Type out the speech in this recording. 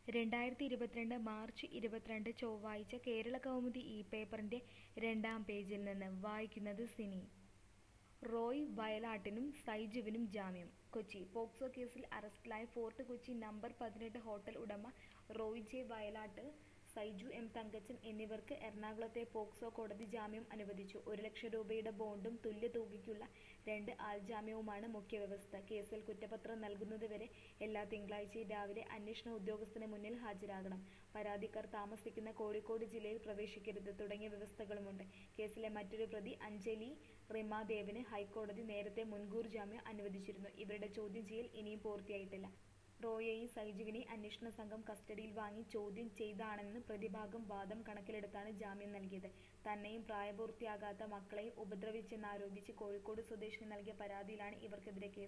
രണ്ടായിരത്തി ഇരുപത്തിരണ്ട് മാർച്ച് ഇരുപത്തിരണ്ട് ചൊവ്വാഴ്ച കേരള കൗമുദി ഈ പേപ്പറിന്റെ രണ്ടാം പേജിൽ നിന്ന് വായിക്കുന്നത് സിനി റോയ് വയലാട്ടിനും സൈജുവിനും ജാമ്യം കൊച്ചി പോക്സോ കേസിൽ അറസ്റ്റിലായ ഫോർട്ട് കൊച്ചി നമ്പർ പതിനെട്ട് ഹോട്ടൽ ഉടമ റോയ് ജെ വയലാട്ട് സൈജു എം തങ്കച്ചൻ എന്നിവർക്ക് എറണാകുളത്തെ പോക്സോ കോടതി ജാമ്യം അനുവദിച്ചു ഒരു ലക്ഷം രൂപയുടെ ബോണ്ടും തുല്യ തുകയ്ക്കുള്ള രണ്ട് ആൾജാമ്യവുമാണ് മുഖ്യവ്യവസ്ഥ കേസിൽ കുറ്റപത്രം നൽകുന്നതുവരെ എല്ലാ തിങ്കളാഴ്ചയും രാവിലെ അന്വേഷണ ഉദ്യോഗസ്ഥന് മുന്നിൽ ഹാജരാകണം പരാതിക്കാർ താമസിക്കുന്ന കോഴിക്കോട് ജില്ലയിൽ പ്രവേശിക്കരുത് തുടങ്ങിയ വ്യവസ്ഥകളുമുണ്ട് കേസിലെ മറ്റൊരു പ്രതി അഞ്ജലി റിമാദേവിന് ഹൈക്കോടതി നേരത്തെ മുൻകൂർ ജാമ്യം അനുവദിച്ചിരുന്നു ഇവരുടെ ചോദ്യം ചെയ്യൽ ഇനിയും പൂർത്തിയായിട്ടില്ല റോയെയും സൈജുവിനെയും അന്വേഷണ സംഘം കസ്റ്റഡിയിൽ വാങ്ങി ചോദ്യം ചെയ്താണെന്ന് പ്രതിഭാഗം വാദം കണക്കിലെടുത്താണ് ജാമ്യം നൽകിയത് തന്നെയും പ്രായപൂർത്തിയാകാത്ത മക്കളെയും ഉപദ്രവിച്ചെന്നാരോപിച്ച് കോഴിക്കോട് സ്വദേശിനി നൽകിയ പരാതിയിലാണ് ഇവർക്കെതിരെ കേസ്